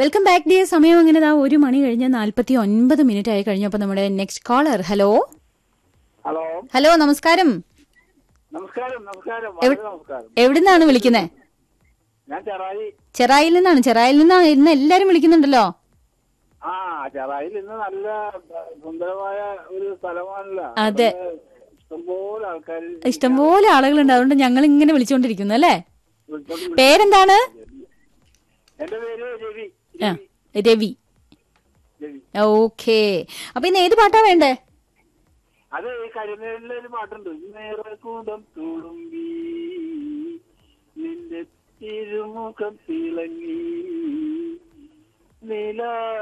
Welcome back dear സമയം അങ്ങനെ ദാ ഒരു മണി കഴിഞ്ഞ് നാൽപ്പത്തി ഒൻപത് മിനിറ്റ് ആയി കഴിഞ്ഞു അപ്പൊ നമ്മുടെ next caller hello hello hello നമസ്കാരം നമസ്കാരം നമസ്കാരം വളരെ നമസ്കാരം എവിടുന്നാണ് വിളിക്കുന്നത് ഞാൻ ചെറായി ചെറായിൽ നിന്നാണ് ചെറായിൽ നിന്നാണ് ഇന്ന് എല്ലാരും വിളിക്കുന്നുണ്ടല്ലോ ആ ചെറായിൽ ഇന്ന് നല്ല ഏഹ്, സുന്ദരമായ ഒരു സ്ഥലമാണല്ലോ അതെ. അവിടെ ഇഷ്ടംപോലെ ആൾക്കാർ ഇഷ്ടംപോലെ ആളുകളുണ്ട് അതുകൊണ്ട് ഞങ്ങൾ ഇങ്ങനെ വിളിച്ചുകൊണ്ടിരിക്കുന്നു അല്ലേ പേരെന്താണ് എന്റെ പേര് രവി ആ, രവി രവി ഓക്കേ അപ്പൊ ഇന്ന് ഏത് പാട്ടാ വേണ്ടേ അത് ഈ കരിനേലിലെ ഒരു പാട്ടുണ്ട് നേറക്കൂടം തുളുമ്പി നിന്റെ തിരുമുഖം തിളങ്ങി നില